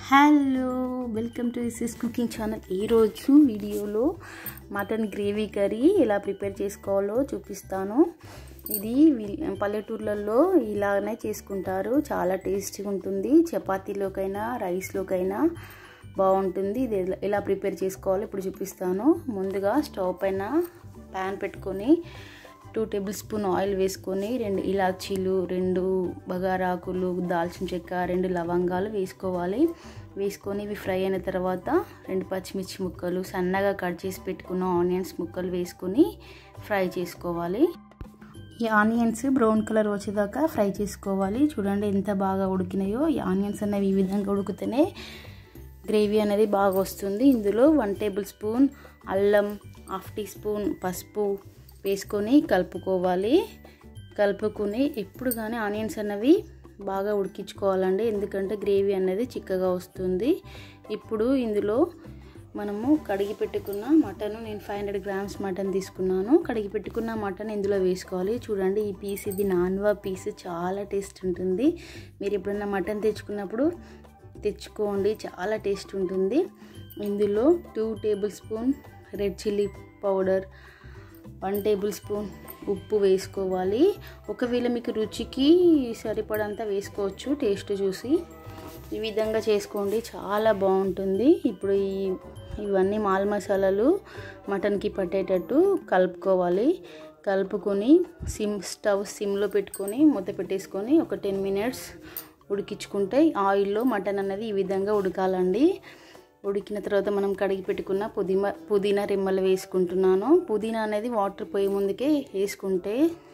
hello welcome to ఇస్ cooking channel ఈరోజు వీడియోలో మటన్ గ్రేవీ కర్రీ ఎలా ప్రిపేర్ చేసుకోవాలో చూపిస్తాను ఇది వీ- పల్లెటూర్లలో ఇలానే చేసుకుంటారు చాలా టేస్టీగా ఉంటుంది చపాతీలోకైనా రైస్లోకైనా బాగుంటుంది ఇది ఎలా- ఎలా ప్రిపేర్ చేసుకోవాలో ఇప్పుడు చూపిస్తాను ముందుగా స్టవ్ పైన ప్యాన్ పెట్టుకొని టూ టేబుల్ స్పూన్ ఆయిల్ వేసుకొని రెండు ఇలాచీలు రెండు బగారాకులు దాల్చిన చెక్క రెండు లవంగాలు వేసుకోవాలి వేసుకొని ఇవి ఫ్రై అయిన తర్వాత రెండు పచ్చిమిర్చి ముక్కలు సన్నగా కట్ చేసి పెట్టుకున్న ఆనియన్స్ ముక్కలు వేసుకొని ఫ్రై చేసుకోవాలి ఈ ఆనియన్స్ బ్రౌన్ కలర్ వచ్చేదాకా ఫ్రై చేసుకోవాలి చూడండి ఎంత బాగా ఉడికినాయో ఈ ఆనియన్స్ అనేవి ఈ విధంగా ఉడికితేనే గ్రేవీ అనేది బాగా వస్తుంది ఇందులో వన్ టేబుల్ స్పూన్ అల్లం హాఫ్ టీ స్పూన్ పసుపు వేసుకొని కలుపుకోవాలి కలుపుకొని ఎప్పుడు కానీ ఆనియన్స్ అనేవి బాగా ఉడికించుకోవాలండి ఎందుకంటే గ్రేవీ అనేది చిక్కగా వస్తుంది ఇప్పుడు ఇందులో మనము కడిగి పెట్టుకున్న మటన్ నేను ఫైవ్ హండ్రెడ్ గ్రామ్స్ మటన్ తీసుకున్నాను కడిగి పెట్టుకున్న మటన్ ఇందులో వేసుకోవాలి చూడండి ఈ పీస్ ఇది నాన్వా పీస్ చాలా టేస్ట్ ఉంటుంది మీరు ఎప్పుడన్నా మటన్ తెచ్చుకున్నప్పుడు తెచ్చుకోండి చాలా టేస్ట్ ఉంటుంది ఇందులో two tablespoon red chilli powder one tablespoon ఉప్పు వేసుకోవాలి ఒకవేళ మీకు రుచికి సరిపడంత వేసుకోవచ్చు టేస్ట్ చూసి ఈ విధంగా చేసుకోండి చాలా బాగుంటుంది ఇప్పుడు ఈ ఇవన్నీ మాల్ మసాలాలు మటన్కి పట్టేటట్టు కలుపుకోవాలి కలుపుకొని సిమ్ స్టవ్ సిమ్లో పెట్టుకొని మూత పెట్టేసుకొని ఒక టెన్ మినిట్స్ ఉడికించుకుంటే ఆయిల్లో మటన్ అనేది ఈ విధంగా ఉడకాలండి ఉడికిన తర్వాత మనం కడిగి పెట్టుకున్న పుదీనా పుదీనా రెమ్మలు వేసుకుంటున్నాను పుదీనా అనేది వాటర్ పోయే ముందుకే వేసుకుంటే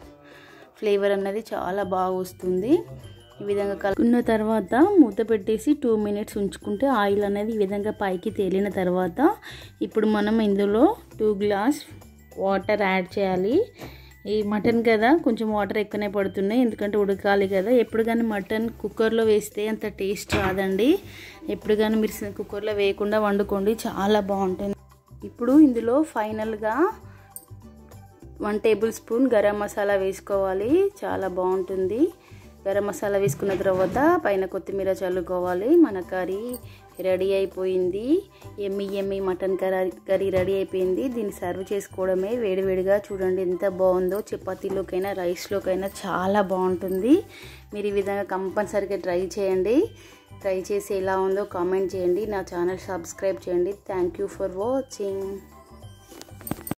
ఫ్లేవర్ అనేది చాలా బాగా వస్తుంది ఈ విధంగా కలుపుకున్న తర్వాత మూత పెట్టేసి టూ మినిట్స్ ఉంచుకుంటే ఆయిల్ అనేది ఈ విధంగా పైకి తేలిన తర్వాత ఇప్పుడు మనం ఇందులో టూ గ్లాస్ వాటర్ యాడ్ చేయాలి ఈ మటన్ కదా కొంచెం వాటర్ ఎక్కువనే పడుతున్నాయి ఎందుకంటే ఉడకాలి కదా ఎప్పుడు కానీ మటన్ కుక్కర్లో వేస్తే అంత టేస్ట్ రాదండి ఎప్పుడు కానీ మీరు కుక్కర్లో వేయకుండా వండుకోండి చాలా బాగుంటుంది ఇప్పుడు ఇందులో ఫైనల్గా one tablespoon garam masala వేసుకోవాలి చాలా బాగుంటుంది గరం మసాలా వేసుకున్న తర్వాత పైన కొత్తిమీర చల్లుకోవాలి మన కర్రీ రెడీ అయిపోయింది ఎమ్మి ఎమ్మి మటన్ కర్రీ కర్రీ రెడీ అయిపోయింది దీన్ని సర్వ్ చేసుకోవడమే వేడివేడిగా చూడండి ఎంత బాగుందో చపాతీలోకైనా రైస్లోకైనా చాలా బాగుంటుంది మీరు ఈ విధంగా కంపల్సరీగా ట్రై చేయండి ట్రై చేసి ఎలా ఉందో కామెంట్ చేయండి నా ఛానల్ సబ్స్క్రైబ్ చేయండి థ్యాంక్ యూ ఫర్ వాచింగ్